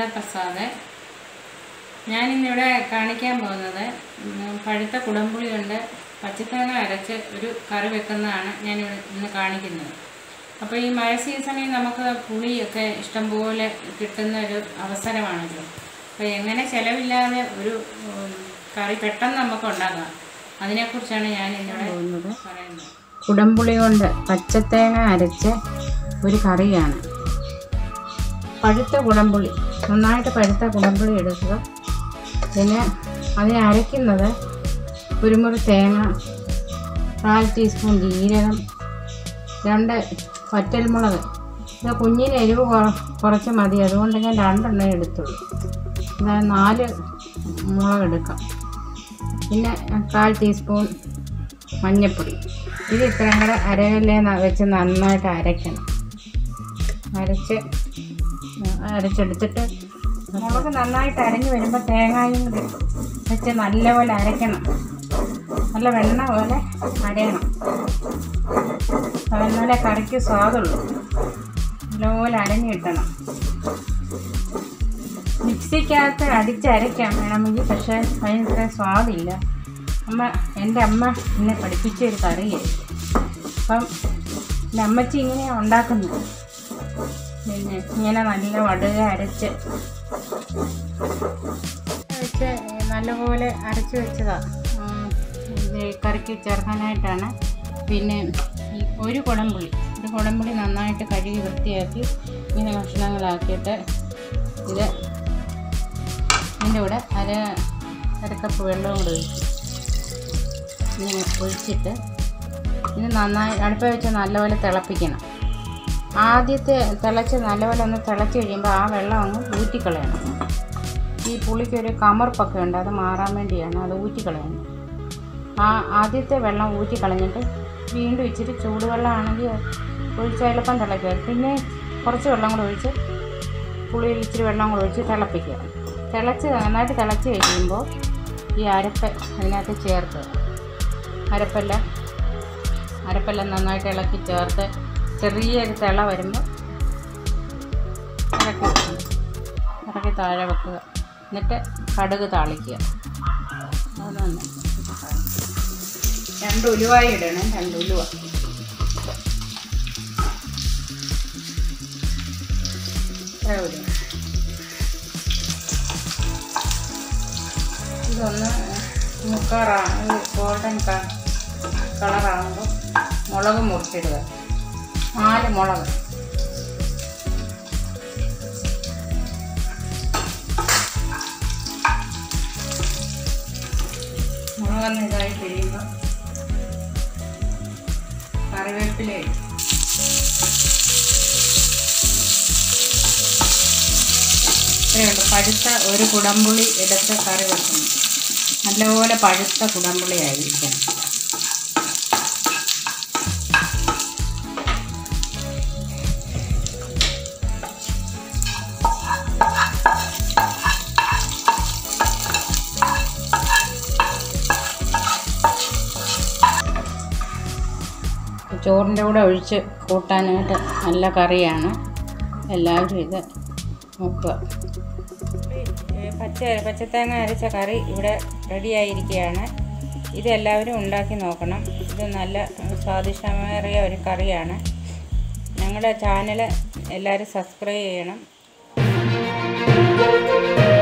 പ്രസാദ് ഞാനിന്നിവിടെ കാണിക്കാൻ പോകുന്നത് ഉം, പഴുത്ത കുടംപുളി കൊണ്ട് പച്ചത്തേങ്ങ അരച്ച് ഒരു കറി വെക്കുന്നതാണ് ഞാനിവിടെ ഇന്ന് കാണിക്കുന്നത് അപ്പോൾ ഈ മഴ സീസണിൽ നമുക്ക് പുളിയൊക്കെ ഇഷ്ടംപോലെ കിട്ടുന്ന ഒരു അവസരമാണല്ലോ അപ്പോൾ എങ്ങനെ ചിലവില്ലാതെ ഒരു ഉം, കറി പെട്ടെന്ന് നമുക്ക് ഉണ്ടാക്കാം അതിനെക്കുറിച്ചാണ് ഞാൻ ഇന്നിവിടെ പറയുന്നത് കുടംപുളി കൊണ്ട് പച്ചത്തേങ്ങ അരച്ച് ഒരു കറിയാണ് പഴുത്ത കുടംപുളി നന്നായിട്ട് പഴുത്ത കുടംപുളി എടുക്കുക പിന്നെ അതിനെ അരയ്ക്കുന്നത് കുരുമുറി തേങ്ങ കാൽ ടീസ്പൂൺ ജീരകം രണ്ട് വറ്റൽമുളക് ഇത് കുഞ്ഞിന് എരിവ് കുറ- കുറച്ച് മതി അതുകൊണ്ട് ഞാൻ രണ്ടെണ്ണം എടുത്തുള്ളൂ അതായത് നാല് മുളക് എടുക്കാം പിന്നെ കാൽ ടീസ്പൂൺ മഞ്ഞൾപ്പൊടി ഇത് ഇത്രയും കൂടെ അരകല്ലേ വെച്ച് നന്നായിട്ട് അരയ്ക്കണം അരച്ച് അരച്ചെടുത്തിട്ട് മുളക് നന്നായിട്ട് അരഞ്ഞ് വരുമ്പോൾ തേങ്ങായും കൂടി വെച്ച് നല്ലപോലെ അരയ്ക്കണം നല്ല വെണ്ണ പോലെ അരയണം എന്നാലേ കറിക്ക് സ്വാദുള്ളൂ നല്ലപോലെ അരഞ്ഞ് കിട്ടണം മിക്സിക്കകത്ത് അടിച്ചരയ്ക്കാം വേണമെങ്കിൽ പക്ഷേ അതിനത്ര സ്വാദില്ല അമ്മ എൻ്റെ അമ്മ എന്നെ പഠിപ്പിച്ച ഒരു കറിയായി അപ്പം എൻ്റെ അമ്മച്ചി ഇങ്ങനെയാണ് ഉണ്ടാക്കുന്നത് പിന്നെ ഇങ്ങനെ നല്ല വടുക അരച്ച് വെച്ച് നല്ലപോലെ അരച്ച് വെച്ചതാണ് ഇത് കറിക്ക് ചേർക്കാനായിട്ടാണ് പിന്നെ ഈ ഒരു കുടംപുളി ഒരു കുടംപുളി നന്നായിട്ട് കഴുകി വൃത്തിയാക്കി ഇങ്ങനെ കഷ്ണങ്ങളാക്കിയിട്ട് ഇത് ഇതിൻ്റെ കൂടെ അര അരക്കപ്പ് വെള്ളവും കൂടെ ഒഴിച്ചു ഇങ്ങനെ ഒഴിച്ചിട്ട് ഇത് നന്നായി അടുപ്പ വെച്ച് നല്ലപോലെ തിളപ്പിക്കണം ആദ്യത്തെ തിളച്ച് നല്ലപോലെ ഒന്ന് തിളച്ച് കഴിയുമ്പോൾ ആ വെള്ളം അങ്ങ് ഊറ്റിക്കളയണം ഈ പുളിക്കൊരു കമർപ്പൊക്കെ ഉണ്ട് അത് മാറാൻ വേണ്ടിയാണ് അത് ഊറ്റിക്കളയണം ആ ആദ്യത്തെ വെള്ളം ഊറ്റിക്കളഞ്ഞിട്ട് വീണ്ടും ഇച്ചിരി ചൂടുവെള്ളമാണെങ്കിൽ ഒഴിച്ച് എളുപ്പം തിളയ്ക്കുക പിന്നെ കുറച്ച് വെള്ളം കൂടെ ഒഴിച്ച് പുളിയിൽ ഇച്ചിരി വെള്ളം കൂടെ ഒഴിച്ച് തിളപ്പിക്കുക തിളച്ച് നന്നായിട്ട് തിളച്ച് കഴിയുമ്പോൾ ഈ അരപ്പ് അതിനകത്ത് ചേർക്കുക അരപ്പെല്ലാം അരപ്പെല്ലാം നന്നായിട്ട് ഇളക്കി ചേർത്ത് ചെറിയൊരു തിള വരുമ്പോൾ ഇറക്കി വെക്കണം ഇറക്കി താഴെ വെക്കുക എന്നിട്ട് കടുക് താളിക്കുക അതാണ് രണ്ട് ഉലുവായി ഇടണം രണ്ട് ഉലുവ ഇത്ര ഉലുവ ഇതൊന്ന് മുക്കാറാണ് ഗോൾഡൻ കളറാകുമ്പോൾ മുളക് മുറിച്ചിടുക നാല് മുളക് മുളകൊന്ന് ഇതായി കഴിയുമ്പോൾ കറിവേപ്പില ഇടും. ഇത്രയുണ്ട് പഴുത്ത ഒരു കുടംപുളി എടുത്ത് കറി വെക്കുന്നു നല്ലപോലെ പഴുത്ത കുടംപുളി ആയിരിക്കണം ചോറിൻ്റെ കൂടെ ഒഴിച്ച് കൂട്ടാനായിട്ട് നല്ല കറിയാണ് എല്ലാവരും ഇത് നോക്കുക പച്ച പച്ചത്തേങ്ങ അരച്ച കറി ഇവിടെ റെഡിയായിരിക്കുകയാണ് ഇത് എല്ലാവരും ഉണ്ടാക്കി നോക്കണം ഇത് നല്ല സ്വാദിഷ്ടമേറിയ ഒരു കറിയാണ് ഞങ്ങളുടെ ചാനൽ എല്ലാവരും സബ്സ്ക്രൈബ് ചെയ്യണം